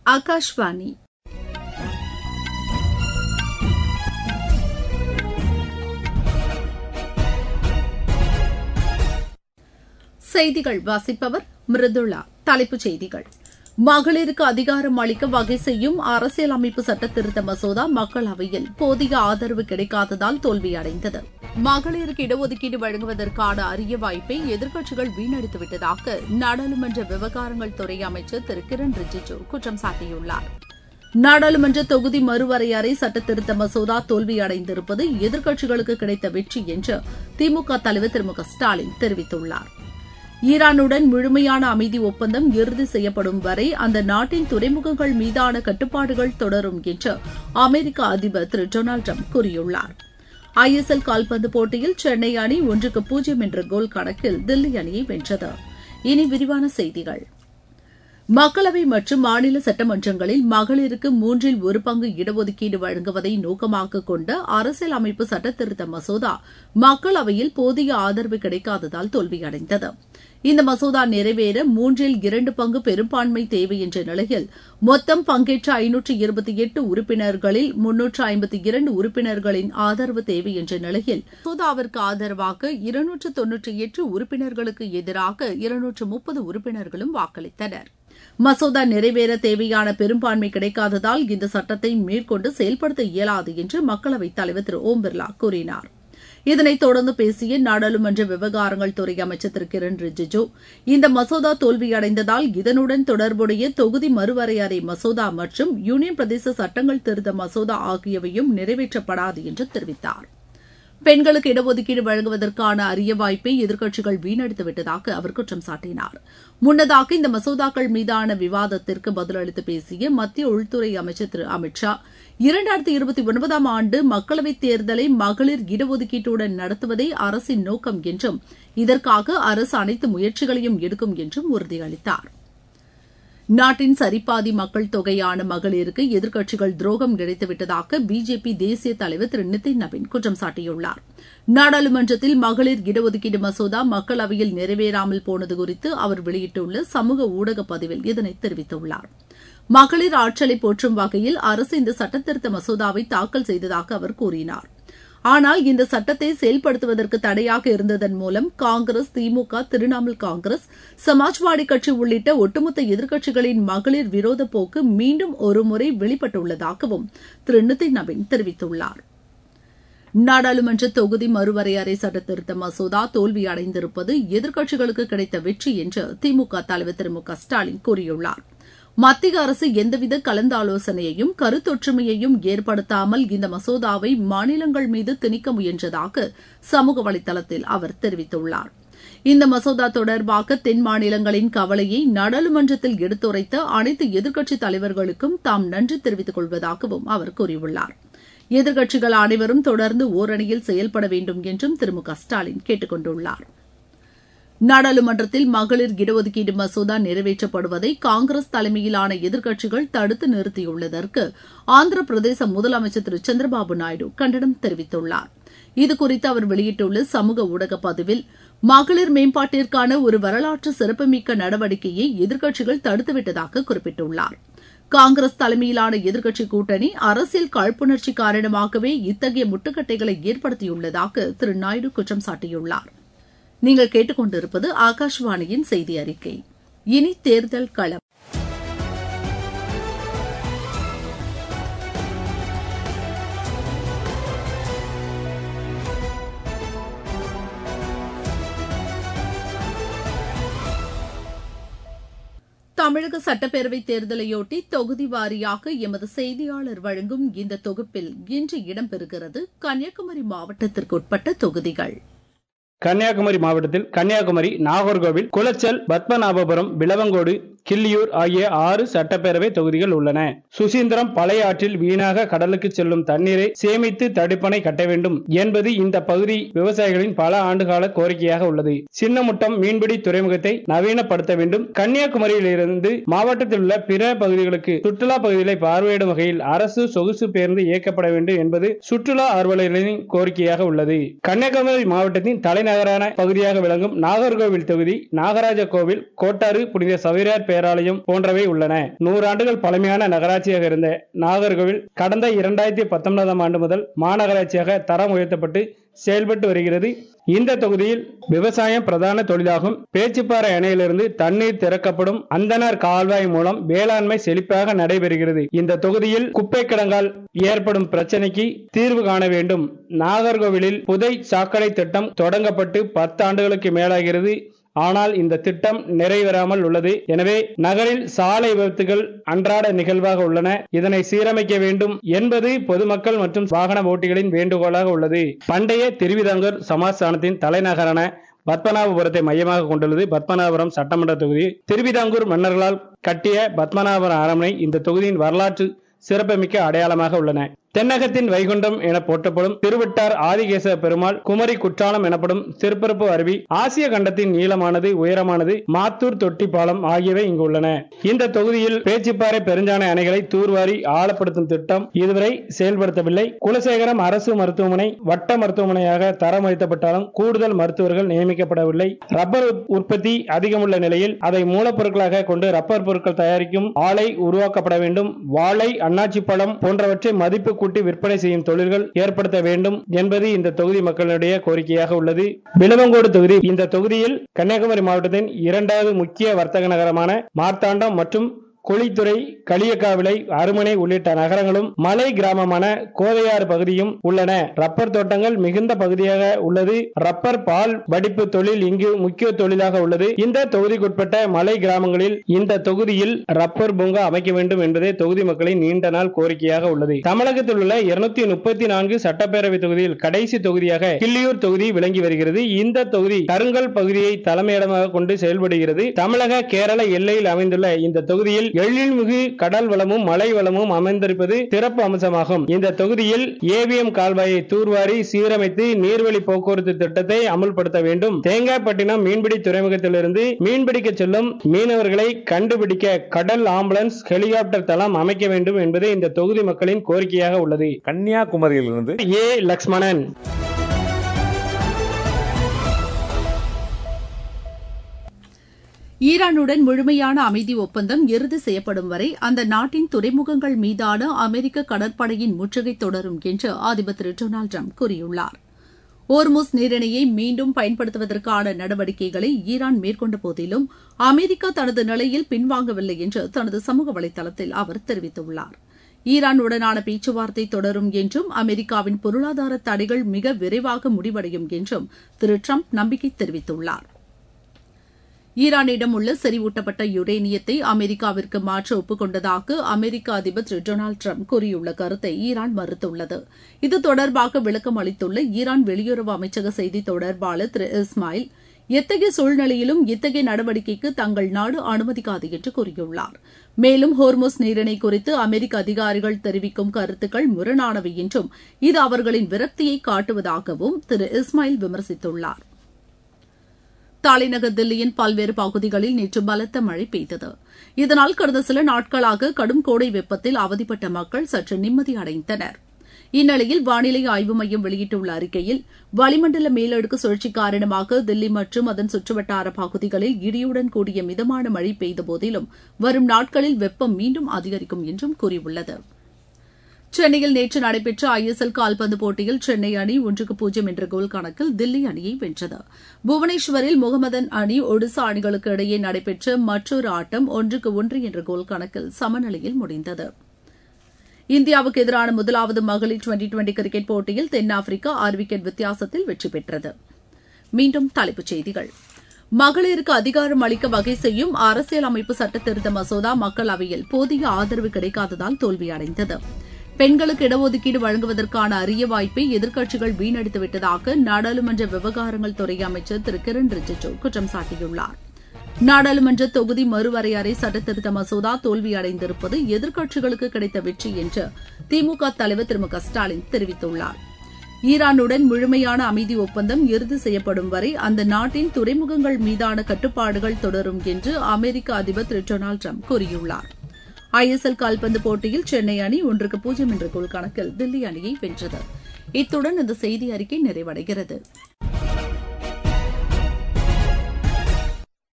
ஆகாஷ்வாணி செய்திகள் வாசிப்பவர் மிருதுளா தலைப்புச் செய்திகள் மகளிருக்கு அதிகாரம் அளிக்க வகை செய்யும் அரசியலமைப்பு சட்ட திருத்த மசோதா மக்களவையில் போதிய ஆதரவு கிடைக்காததால் தோல்வியடைந்தது மகளிருக்கு இடஒதுக்கீடு வழங்குவதற்கான அரிய வாய்ப்பை எதிர்க்கட்சிகள் வீணடித்துவிட்டதாக நாடாளுமன்ற விவகாரங்கள் துறை அமைச்சர் திரு கிரண் ரிஜிஜு குற்றம் சாட்டியுள்ளார் நாடாளுமன்ற தொகுதி மறுவரையறை சட்ட திருத்த மசோதா தோல்வியடைந்திருப்பது எதிர்க்கட்சிகளுக்கு கிடைத்த வெற்றி என்று திமுக தலைவர் திரு மு க ஸ்டாலின் தெரிவித்துள்ளார் ஈரானுடன் முழுமையான அமைதி ஒப்பந்தம் இறுதி செய்யப்படும் வரை அந்த நாட்டின் துறைமுகங்கள் மீதான கட்டுப்பாடுகள் தொடரும் என்று அமெரிக்க அதிபர் திரு டொனால்டு ட்ரம்ப் கூறியுள்ளார் ஐஎஸ்எல் கால்பந்து போட்டியில் சென்னை அணி ஒன்றுக்கு பூஜ்ஜியம் என்ற கோல் கணக்கில் தில்லி அணியை வென்றது இனி விரிவான செய்திகள் மக்களவை மற்றும் மாநில சட்டமன்றங்களில் மகளிருக்கு மூன்றில் ஒரு பங்கு இடஒதுக்கீடு வழங்குவதை நோக்கமாக கொண்ட அரசியல் அமைப்பு சட்டத்திருத்த மசோதா மக்களவையில் போதிய ஆதரவு கிடைக்காததால் தோல்வியடைந்தது இந்த மசோதா நிறைவேற மூன்றில் இரண்டு பங்கு பெரும்பான்மை தேவை என்ற நிலையில் மொத்தம் பங்கேற்ற ஐநூற்று இருபத்தி எட்டு உறுப்பினர்களில் முன்னூற்று ஐம்பத்தி இரண்டு உறுப்பினர்களின் ஆதரவு தேவை என்ற நிலையில் மசோதாவிற்கு ஆதரவாக இருநூற்று தொன்னூற்றி எட்டு உறுப்பினர்களுக்கு எதிராக இருநூற்று முப்பது உறுப்பினர்களும் வாக்களித்தனர் மசோதா நிறைவேற தேவையான பெரும்பான்மை கிடைக்காததால் இந்த சட்டத்தை மேற்கொண்டு செயல்படுத்த இயலாது என்று மக்களவைத் தலைவர் திரு ஓம் பிர்லா கூறினார் இதனைத் தொடர்ந்து பேசிய நாடாளுமன்ற விவகாரங்கள் துறை அமைச்சர் திரு கிரண் ரிஜிஜு இந்த மசோதா தோல்வியடைந்ததால் இதனுடன் தொடர்புடைய தொகுதி மறுவரையறை மசோதா மற்றும் யூனியன் பிரதேச சட்டங்கள் திருத்த மசோதா ஆகியவையும் நிறைவேற்றப்படாது என்று தெரிவித்தார் பெண்களுக்கு இடஒதுக்கீடு வழங்குவதற்கான அரிய வாய்ப்பை எதிர்க்கட்சிகள் வீணடித்துவிட்டதாக அவர் குற்றம் சாட்டினார் முன்னதாக இந்த மசோதாக்கள் மீதான விவாதத்திற்கு பதிலளித்து பேசிய மத்திய உள்துறை அமைச்சர் திரு அமித் ஷா இரண்டாயிரத்தி இருபத்தி ஒன்பதாம் ஆண்டு மக்களவைத் தேர்தலை மகளிர் இடஒதுக்கீட்டுடன் நடத்துவதே அரசின் நோக்கம் என்றும் இதற்காக அரசு அனைத்து முயற்சிகளையும் எடுக்கும் என்றும் உறுதியளித்தாா் நாட்டின் சரிபாதி மக்கள் தொகையான மகளிருக்கு எதிர்க்கட்சிகள் துரோகம் இழைத்துவிட்டதாக பிஜேபி தேசிய தலைவர் திரு நிதின் நவீன் குற்றம் சாட்டியுள்ளார் நாடாளுமன்றத்தில் மகளிர் இடஒதுக்கீடு மசோதா மக்களவையில் நிறைவேறாமல் போனது குறித்து அவர் வெளியிட்டுள்ள சமூக ஊடக பதிவில் இதனை தெரிவித்துள்ளார் மகளிர் ஆற்றலை போற்றும் வகையில் அரசு இந்த சட்டத்திருத்த மசோதாவை தாக்கல் செய்ததாக அவர் கூறினார் ஆனால் இந்த சட்டத்தை செயல்படுத்துவதற்கு தடையாக இருந்ததன் மூலம் காங்கிரஸ் திமுக திரிணாமுல் காங்கிரஸ் சமாஜ்வாடி கட்சி உள்ளிட்ட ஒட்டுமொத்த எதிர்க்கட்சிகளின் மகளிர் விரோத போக்கு மீண்டும் ஒருமுறை வெளிப்பட்டுள்ளதாகவும் திரு நிதின் நவீன் தெரிவித்துள்ளார் நாடாளுமன்ற தொகுதி மறுவரையறை சட்ட திருத்த மசோதா தோல்வியடைந்திருப்பது எதிர்க்கட்சிகளுக்கு கிடைத்த வெற்றி என்று திமுக தலைவர் திரு மு க ஸ்டாலின் கூறியுள்ளார் மத்திய அரசு எந்தவித கலந்தாலோசனையையும் கருத்தொற்றுமையையும் ஏற்படுத்தாமல் இந்த மசோதாவை மாநிலங்கள் மீது திணிக்க முயன்றதாக சமூக வலைதளத்தில் அவர் தெரிவித்துள்ளார் இந்த மசோதா தொடர்பாக தென் மாநிலங்களின் கவலையை நாடாளுமன்றத்தில் எடுத்துரைத்த அனைத்து எதிர்க்கட்சித் தலைவர்களுக்கும் தாம் நன்றி தெரிவித்துக் கொள்வதாகவும் அவர் கூறியுள்ளார் எதிர்க்கட்சிகள் அனைவரும் தொடர்ந்து ஓரணியில் செயல்பட வேண்டும் என்றும் திரு மு க ஸ்டாலின் கேட்டுக் கொண்டுள்ளாா் நாடாளுமன்றத்தில் மகளிர் இடஒதுக்கீடு மசோதா நிறைவேற்றப்படுவதை காங்கிரஸ் தலைமையிலான எதிர்க்கட்சிகள் தடுத்து நிறுத்தியுள்ளதற்கு ஆந்திர பிரதேச முதலமைச்சர் திரு சந்திரபாபு நாயுடு கண்டனம் தெரிவித்துள்ளார் இதுகுறித்து அவர் வெளியிட்டுள்ள சமூக ஊடக பதிவில் மகளிர் மேம்பாட்டிற்கான ஒரு வரலாற்று சிறப்புமிக்க நடவடிக்கையை எதிர்க்கட்சிகள் தடுத்துவிட்டதாக குறிப்பிட்டுள்ளார் காங்கிரஸ் தலைமையிலான எதிர்க்கட்சி கூட்டணி அரசியல் காழ்ப்புணர்ச்சி காரணமாகவே இத்தகைய முட்டுக்கட்டைகளை ஏற்படுத்தியுள்ளதாக திரு நாயுடு குற்றம் சாட்டியுள்ளார் நீங்கள் கேட்டுக்கொண்டிருப்பது ஆகாஷ்வாணியின் செய்தி அறிக்கை இனி தேர்தல் களம் தமிழக சட்டப்பேரவைத் தேர்தலையொட்டி தொகுதி வாரியாக எமது செய்தியாளர் வழங்கும் இந்த தொகுப்பில் இன்று இடம்பெறுகிறது கன்னியாகுமரி மாவட்டத்திற்கு உட்பட்ட தொகுதிகள் கன்னியாகுமரி மாவட்டத்தில் கன்னியாகுமரி நாகர்கோவில் குளச்சல் பத்மநாபபுரம் விளவங்கோடு கிள்ளியூர் ஆகிய ஆறு சட்டப்பேரவை தொகுதிகள் உள்ளன சுசீந்திரம் பழைய ஆற்றில் வீணாக கடலுக்கு செல்லும் தண்ணீரை சேமித்து தடுப்பணை கட்ட வேண்டும் என்பது இந்த பகுதி விவசாயிகளின் பல ஆண்டுகால கோரிக்கையாக உள்ளது சின்னமுட்டம் மீன்பிடி துறைமுகத்தை நவீனப்படுத்த வேண்டும் கன்னியாகுமரியிலிருந்து மாவட்டத்தில் உள்ள பிற பகுதிகளுக்கு சுற்றுலா பகுதிகளை பார்வையிடும் வகையில் அரசு சொகுசு பேருந்து இயக்கப்பட வேண்டும் என்பது சுற்றுலா ஆர்வலர்களின் கோரிக்கையாக உள்ளது கன்னியாகுமரி மாவட்டத்தின் தலைநகரான பகுதியாக விளங்கும் நாகர்கோவில் தொகுதி நாகராஜ கோவில் கோட்டாறு புனித சவைரார் பேராலயம் போன்றவை உள்ளன நூறாண்டுகள் பழமையான நகராட்சியாக இருந்த நாகர்கோவில் கடந்த இரண்டாயிரத்தி பத்தொன்பதாம் ஆண்டு முதல் மாநகராட்சியாக தரம் உயர்த்தப்பட்டு செயல்பட்டு வருகிறது இந்த தொகுதியில் விவசாயம் பிரதான தொழிலாகும் பேச்சுப்பாறை அணையிலிருந்து தண்ணீர் திறக்கப்படும் அந்தனர் கால்வாய் மூலம் வேளாண்மை செழிப்பாக நடைபெறுகிறது இந்த தொகுதியில் குப்பை கிடங்கால் ஏற்படும் பிரச்சனைக்கு தீர்வு காண வேண்டும் நாகர்கோவிலில் புதை சாக்கடை திட்டம் தொடங்கப்பட்டு பத்து ஆண்டுகளுக்கு மேலாகிறது ஆனால் இந்த திட்டம் நிறைவேறாமல் உள்ளது எனவே நகரில் சாலை விபத்துகள் அன்றாட நிகழ்வாக உள்ளன இதனை சீரமைக்க வேண்டும் என்பது பொதுமக்கள் மற்றும் வாகன ஓட்டிகளின் வேண்டுகோளாக உள்ளது பண்டைய திருவிதாங்கூர் சமாஸ்தானத்தின் தலைநகரான பத்மநாபபுரத்தை மையமாக கொண்டுள்ளது பத்மநாபபுரம் சட்டமன்ற தொகுதி திருவிதாங்கூர் மன்னர்களால் கட்டிய பத்மநாபபுரம் அரண்மனை இந்த தொகுதியின் வரலாற்று சிறப்புமிக்க அடையாளமாக உள்ளன தென்னகத்தின் வைகுண்டம் என போற்றப்படும் திருவிட்டார் ஆதிகேச பெருமாள் குமரி குற்றாலம் எனப்படும் திருப்பரப்பு அருவி ஆசிய கண்டத்தின் நீளமானது உயரமானது மாத்தூர் தொட்டி பாலம் ஆகியவை இங்கு உள்ளன இந்த தொகுதியில் பேச்சுப்பாறை பெருஞ்சானை அணைகளை தூர்வாரி ஆழப்படுத்தும் திட்டம் இதுவரை செயல்படுத்தவில்லை குலசேகரம் அரசு மருத்துவமனை வட்ட மருத்துவமனையாக தரம் உயர்த்தப்பட்டாலும் கூடுதல் மருத்துவர்கள் நியமிக்கப்படவில்லை ரப்பர் உற்பத்தி அதிகமுள்ள நிலையில் அதை மூலப்பொருட்களாக கொண்டு ரப்பர் பொருட்கள் தயாரிக்கும் ஆலை உருவாக்கப்பட வேண்டும் வாழை அன்னாச்சி பழம் போன்றவற்றை மதிப்பு கூட்டி விற்பனை செய்யும் தொழில்கள் ஏற்படுத்த வேண்டும் என்பது இந்த தொகுதி மக்களுடைய கோரிக்கையாக உள்ளது விளவங்கோடு தொகுதி இந்த தொகுதியில் கன்னியாகுமரி மாவட்டத்தின் இரண்டாவது முக்கிய வர்த்தக நகரமான மார்த்தாண்டம் மற்றும் கொளித்துறை களியக்காவிளை அருமனை உள்ளிட்ட நகரங்களும் மலை கிராமமான கோதையாறு பகுதியும் உள்ளன ரப்பர் தோட்டங்கள் மிகுந்த பகுதியாக உள்ளது ரப்பர் பால் வடிப்பு தொழில் இங்கு முக்கிய தொழிலாக உள்ளது இந்த தொகுதிக்குட்பட்ட மலை கிராமங்களில் இந்த தொகுதியில் ரப்பர் பூங்கா அமைக்க வேண்டும் என்பதே தொகுதி மக்களின் நீண்ட நாள் கோரிக்கையாக உள்ளது தமிழகத்தில் உள்ள இருநூத்தி முப்பத்தி நான்கு சட்டப்பேரவை தொகுதியில் கடைசி தொகுதியாக கிள்ளியூர் தொகுதி விளங்கி வருகிறது இந்த தொகுதி கருங்கல் பகுதியை தலைமையிடமாக கொண்டு செயல்படுகிறது தமிழக கேரள எல்லையில் அமைந்துள்ள இந்த தொகுதியில் எழில்மிகு கடல் வளமும் மலை வளமும் அமைந்திருப்பது சிறப்பு அம்சமாகும் இந்த தொகுதியில் ஏவிஎம் கால்வாயை தூர்வாரி சீரமைத்து நீர்வழி போக்குவரத்து திட்டத்தை அமுல்படுத்த வேண்டும் தேங்காய்பட்டினம் மீன்பிடி துறைமுகத்திலிருந்து மீன்பிடிக்க செல்லும் மீனவர்களை கண்டுபிடிக்க கடல் ஆம்புலன்ஸ் ஹெலிகாப்டர் தளம் அமைக்க வேண்டும் என்பது இந்த தொகுதி மக்களின் கோரிக்கையாக உள்ளது கன்னியாகுமரியிலிருந்து ஏ லக்ஷ்மணன் ஈரானுடன் முழுமையான அமைதி ஒப்பந்தம் இறுதி செய்யப்படும் வரை அந்த நாட்டின் துறைமுகங்கள் மீதான அமெரிக்க கடற்படையின் முற்றுகை தொடரும் என்று அதிபர் திரு டொனால்டு ட்ரம்ப் கூறியுள்ளார் ஓர்முஸ் நீரிணையை மீண்டும் பயன்படுத்துவதற்கான நடவடிக்கைகளை ஈரான் மேற்கொண்ட போதிலும் அமெரிக்கா தனது நிலையில் பின்வாங்கவில்லை என்று தனது சமூக வலைதளத்தில் அவர் தெரிவித்துள்ளார் ஈரானுடனான பேச்சுவார்த்தை தொடரும் என்றும் அமெரிக்காவின் பொருளாதார தடைகள் மிக விரைவாக முடிவடையும் என்றும் திரு ட்ரம்ப் நம்பிக்கை தெரிவித்துள்ளார் ஈரானிடம் உள்ள செறிவூட்டப்பட்ட யுரேனியத்தை அமெரிக்காவிற்கு மாற்ற ஒப்புக்கொண்டதாக அமெரிக்க அதிபர் திரு டொனால்டு ட்ரம்ப் கூறியுள்ள கருத்தை ஈரான் மறுத்துள்ளது இது தொடர்பாக விளக்கம் அளித்துள்ள ஈரான் வெளியுறவு அமைச்சக செய்தி தொடர்பாளர் திரு இஸ்மாயில் எத்தகைய சூழ்நிலையிலும் இத்தகைய நடவடிக்கைக்கு தங்கள் நாடு அனுமதிக்காது என்று கூறியுள்ளார் மேலும் ஹோர்மோஸ் நீரிணை குறித்து அமெரிக்க அதிகாரிகள் தெரிவிக்கும் கருத்துக்கள் முரணானவை என்றும் இது அவர்களின் விரக்தியை காட்டுவதாகவும் திரு இஸ்மாயில் விமர்சித்துள்ளார் தலைநகர் தில்லியின் பல்வேறு பகுதிகளில் நேற்று பலத்த மழை பெய்தது இதனால் கடந்த சில நாட்களாக கடும் கோடை வெப்பத்தில் அவதிப்பட்ட மக்கள் சற்று நிம்மதி அடைந்தனர் இந்நிலையில் வானிலை ஆய்வு மையம் வெளியிட்டுள்ள அறிக்கையில் வளிமண்டல மேலடுக்கு சுழற்சி காரணமாக தில்லி மற்றும் அதன் சுற்றுவட்டார பகுதிகளில் இடியுடன் கூடிய மிதமான மழை பெய்த போதிலும் வரும் நாட்களில் வெப்பம் மீண்டும் அதிகரிக்கும் என்றும் கூறியுள்ளது சென்னையில் நேற்று நடைபெற்ற ஐஎஸ்எல் கால்பந்து போட்டியில் சென்னை அணி ஒன்றுக்கு பூஜ்ஜியம் என்ற கோல் கணக்கில் தில்லி அணியை வென்றது புவனேஸ்வரில் முகமதன் அணி ஒடிசா அணிகளுக்கு இடையே நடைபெற்ற மற்றொரு ஆட்டம் ஒன்றுக்கு ஒன்று என்ற கோல் கணக்கில் சமநிலையில் முடிந்தது இந்தியாவுக்கு எதிரான முதலாவது மகளிர் டுவெண்டி டுவெண்டி கிரிக்கெட் போட்டியில் தென்னாப்பிரிக்கா ஆறு விக்கெட் வித்தியாசத்தில் வெற்றி பெற்றது மீண்டும் தலைப்புச் செய்திகள் மகளிருக்கு அதிகாரம் அளிக்க வகை செய்யும் அரசியல் அமைப்பு சட்ட திருத்த மசோதா மக்களவையில் போதிய ஆதரவு கிடைக்காததால் தோல்வியடைந்தது பெண்களுக்கு இடஒதுக்கீடு வழங்குவதற்கான அரிய வாய்ப்பை எதிர்க்கட்சிகள் வீணடித்துவிட்டதாக நாடாளுமன்ற விவகாரங்கள் துறை அமைச்சர் திரு கிரண் ரிஜிஜு குற்றம் சாட்டியுள்ளார் நாடாளுமன்ற தொகுதி மறுவரையறை சட்டத்திருத்த மசோதா தோல்வியடைந்திருப்பது எதிர்க்கட்சிகளுக்கு கிடைத்த வெற்றி என்று திமுக தலைவர் திரு மு க ஸ்டாலின் தெரிவித்துள்ளார் ஈரானுடன் முழுமையான அமைதி ஒப்பந்தம் இறுதி செய்யப்படும் வரை அந்த நாட்டின் துறைமுகங்கள் மீதான கட்டுப்பாடுகள் தொடரும் என்று அமெரிக்க அதிபர் திரு டொனால்டு ட்ரம்ப் கூறியுள்ளார் ஐஎஸ்எல் கால்பந்து போட்டியில் சென்னை அணி ஒன்றுக்கு பூஜ்ஜியம் என்ற கோல் கணக்கில் தில்லி அணியை வென்றது இத்துடன் இந்த செய்தி அறிக்கை நிறைவடைகிறது